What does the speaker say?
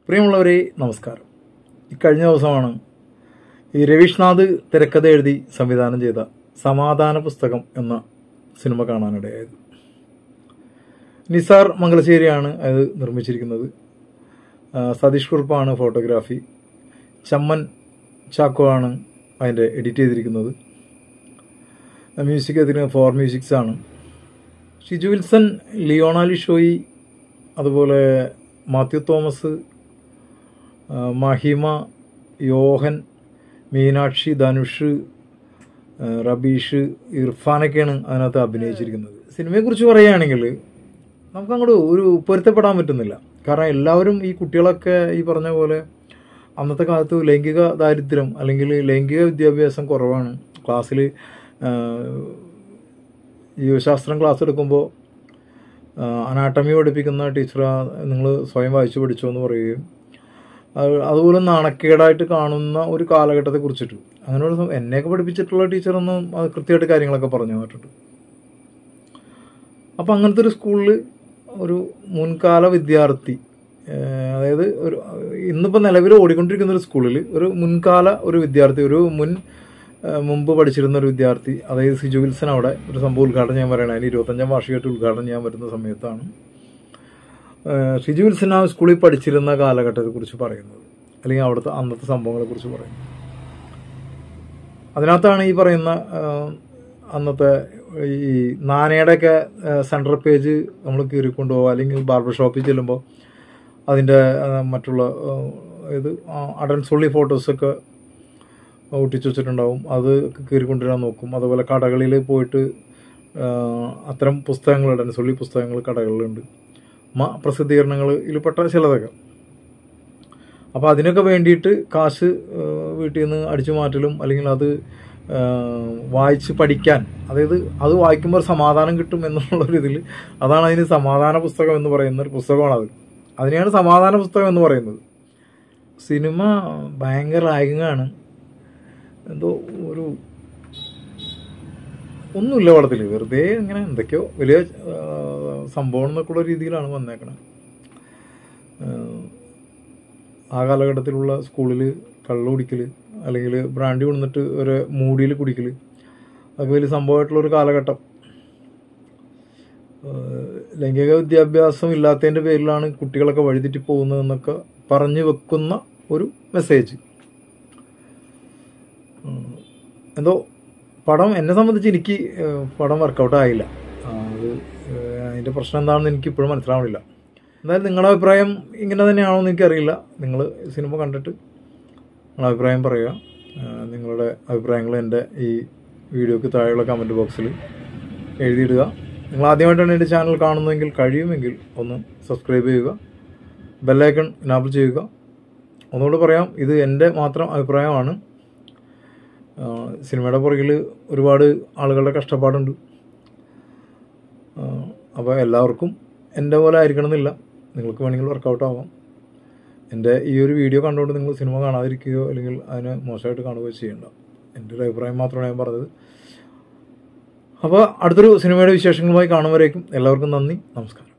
പ്രിയമുള്ളവരെ നമസ്കാരം ഈ കഴിഞ്ഞ ദിവസമാണ് ഈ രവീഷ്നാഥ് തിരക്കഥ എഴുതി സംവിധാനം ചെയ്ത സമാധാന പുസ്തകം എന്ന സിനിമ കാണാനിടയായത് നിസാർ മംഗലശ്ശേരിയാണ് അത് നിർമ്മിച്ചിരിക്കുന്നത് ആ, സതീഷ് കുറുപ്പാണ് ഫോട്ടോഗ്രാഫി ചമ്മൻ ചാക്കോ ആണ് അതിൻ്റെ എഡിറ്റ് ചെയ്തിരിക്കുന്നത് മ്യൂസിക് അതിന് ഫോർ മ്യൂസിക്സ് ആണ് ഷിജു വിൽസൺ ലിയോണാലി ഷോയി അതുപോലെ മാത്യു തോമസ് ആ, മഹിമ യോഹൻ മീനാക്ഷി ധനുഷ് ആ, റബീഷ് ഇർഫാനൊക്കെയാണ് അതിനകത്ത് അഭിനയിച്ചിരിക്കുന്നത് സിനിമയെക്കുറിച്ച് പറയുകയാണെങ്കിൽ നമുക്ക് അങ്ങോട്ട് ഒരു പൊരുത്തപ്പെടാൻ പറ്റുന്നില്ല കാരണം എല്ലാവരും ഈ കുട്ടികളൊക്കെ ഈ പറഞ്ഞ പോലെ അന്നത്തെ കാലത്ത് ലൈംഗിക ദാരിദ്ര്യം അല്ലെങ്കിൽ ലൈംഗിക വിദ്യാഭ്യാസം കുറവാണ് ക്ലാസ്സിൽ ജീവശാസ്ത്രം ക്ലാസ് എടുക്കുമ്പോൾ അനാട്ടമി പഠിപ്പിക്കുന്ന ടീച്ചർ നിങ്ങൾ സ്വയം വായിച്ചു പഠിച്ചോ എന്ന് പറയുകയും അത് അതുപോലെ നാണക്കേടായിട്ട് കാണുന്ന ഒരു കാലഘട്ടത്തെ കുറിച്ചിട്ട് അങ്ങനെയുള്ള സം- എന്നെയൊക്കെ പഠിപ്പിച്ചിട്ടുള്ള ടീച്ചറൊന്നും അത് കൃത്യമായിട്ട് കാര്യങ്ങളൊക്കെ പറഞ്ഞു തന്നിട്ടുണ്ട് അപ്പം അങ്ങനത്തെ ഒരു സ്കൂളിൽ ഒരു മുൻകാല വിദ്യാർത്ഥി ഏഹ് അതായത് ഒരു ഇന്നിപ്പോൾ നിലവിൽ ഓടിക്കൊണ്ടിരിക്കുന്ന ഒരു സ്കൂളിൽ ഒരു മുൻകാല ഒരു വിദ്യാർത്ഥി ഒരു മുൻ ഏഹ് മുമ്പ് പഠിച്ചിരുന്ന ഒരു വിദ്യാർത്ഥി അതായത് സിജു വിൽസൺ അവിടെ ഒരു സംഭവം ഉദ്ഘാടനം ഞാൻ പറയണേ അതിന് ഇരുപത്തഞ്ചാം വാർഷികമായിട്ട് ഉദ്ഘാടനം ചെയ്യാൻ വരുന്ന സമയത്താണ് ഏഹ് ഷിജു വിൽസൺ ആ സ്കൂളിൽ പഠിച്ചിരുന്ന കാലഘട്ടത്തെക്കുറിച്ച് പറയുന്നത് അല്ലെങ്കിൽ അവിടുത്തെ അന്നത്തെ സംഭവങ്ങളെക്കുറിച്ച് പറയുന്നത് അതിനകത്താണ് ഈ പറയുന്ന ഏഹ്, അന്നത്തെ ഈ നാനയുടെയൊക്കെ സെൻട്രൽ പേജ് നമ്മൾ കീറിക്കൊണ്ട് പോകുക അല്ലെങ്കിൽ ബാർബർ ഷോപ്പിൽ ചെല്ലുമ്പോൾ അതിൻ്റെ ഏഹ്, മറ്റുള്ള ഏഹ്, ഇത് അടൻസൊള്ളി ഫോട്ടോസൊക്കെ ഒട്ടിച്ചു വെച്ചിട്ടുണ്ടാവും അത് കീറിക്കൊണ്ടുവരാൻ നോക്കും അതുപോലെ കടകളിൽ പോയിട്ട് ഏഹ്, അത്തരം പുസ്തകങ്ങൾ അടൻസൊള്ളി പുസ്തകങ്ങൾ കടകളിലുണ്ട് മ പ്രസിദ്ധീകരണങ്ങൾ ഇതിൽപ്പെട്ട ചിലതൊക്കെ അപ്പോൾ അതിനൊക്കെ വേണ്ടിയിട്ട് കാശ് ഏഹ്, വീട്ടിൽ നിന്ന് അടിച്ചു മാറ്റലും അല്ലെങ്കിൽ അത് ഏഹ്, വായിച്ച് പഠിക്കാൻ അതായത് അത് വായിക്കുമ്പോൾ ഒരു സമാധാനം കിട്ടും എന്നുള്ളൊരു ഇതിൽ അതാണ് അതിന് സമാധാന പുസ്തകം എന്ന് പറയുന്ന ഒരു പുസ്തകമാണത് അതിനെയാണ് സമാധാന പുസ്തകം എന്ന് പറയുന്നത് സിനിമ ഭയങ്കര ലാഗിങ്ങാണ് എന്തോ ഒരു ഒന്നുമില്ല പടത്തിൽ വെറുതെ ഇങ്ങനെ എന്തൊക്കെയോ വലിയ ആ, സംഭവം എന്നൊക്കെയുള്ള രീതിയിലാണ് വന്നേക്കണത് ആ, ആ കാലഘട്ടത്തിലുള്ള സ്കൂളിൽ കള്ളു കുടിക്കൽ അല്ലെങ്കിൽ ബ്രാൻഡി കൊണ്ടിട്ട് ഒരു മൂടിയിൽ കുടിക്കൽ അതൊക്കെ വലിയ സംഭവമായിട്ടുള്ള ഒരു കാലഘട്ടം ആ, ലൈംഗിക വിദ്യാഭ്യാസം ഇല്ലാത്തതിൻ്റെ പേരിലാണ് കുട്ടികളൊക്കെ വഴിതെറ്റി പോകുന്നതെന്നൊക്കെ പറഞ്ഞു വെക്കുന്ന ഒരു മെസ്സേജ് ഉം. എന്തോ പടം എന്നെ സംബന്ധിച്ച് എനിക്ക് ഏഹ്, പടം വർക്കൗട്ട് ആയില്ല ആ, അത് ഏഹ്, അതിൻ്റെ പ്രശ്നം എന്താണെന്ന് എനിക്ക് ഇപ്പോഴും മനസ്സിലാവണില്ല എന്തായാലും നിങ്ങളുടെ അഭിപ്രായം ഇങ്ങനെ തന്നെയാണോ എന്ന് എനിക്കറിയില്ല നിങ്ങൾ സിനിമ കണ്ടിട്ട് നിങ്ങളുടെ അഭിപ്രായം പറയുക ഏഹ്, നിങ്ങളുടെ അഭിപ്രായങ്ങൾ എൻ്റെ ഈ വീഡിയോക്ക് താഴെയുള്ള കമൻറ്റ് ബോക്സിൽ എഴുതിയിടുക നിങ്ങൾ ആദ്യമായിട്ടാണ് എൻ്റെ ചാനൽ കാണുന്നതെങ്കിൽ കഴിയുമെങ്കിൽ ഒന്ന് സബ്സ്ക്രൈബ് ചെയ്യുക ബെല്ലൈക്കൺ ഇനാബിൾ ചെയ്യുക ഒന്നുകൂടെ പറയാം ഇത് എൻ്റെ മാത്രം അഭിപ്രായമാണ് ആ, സിനിമയുടെ പുറകിൽ ഒരുപാട് ആളുകളുടെ കഷ്ടപ്പാടുണ്ട് അപ്പോൾ എല്ലാവർക്കും എൻ്റെ പോലെ ആയിരിക്കണം എന്നില്ല നിങ്ങൾക്ക് വേണമെങ്കിൽ വർക്കൗട്ട് ആവാം എൻ്റെ ഈ ഒരു വീഡിയോ കണ്ടുകൊണ്ട് നിങ്ങൾ സിനിമ കാണാതിരിക്കുകയോ അല്ലെങ്കിൽ അതിനെ മോശമായിട്ട് കാണുകയോ ചെയ്യേണ്ട എൻ്റെ ഒരു അഭിപ്രായം മാത്രമാണ് ഞാൻ പറഞ്ഞത് അപ്പോൾ അടുത്തൊരു സിനിമയുടെ വിശേഷങ്ങളുമായി കാണുമ്പോഴേക്കും എല്ലാവർക്കും നന്ദി നമസ്കാരം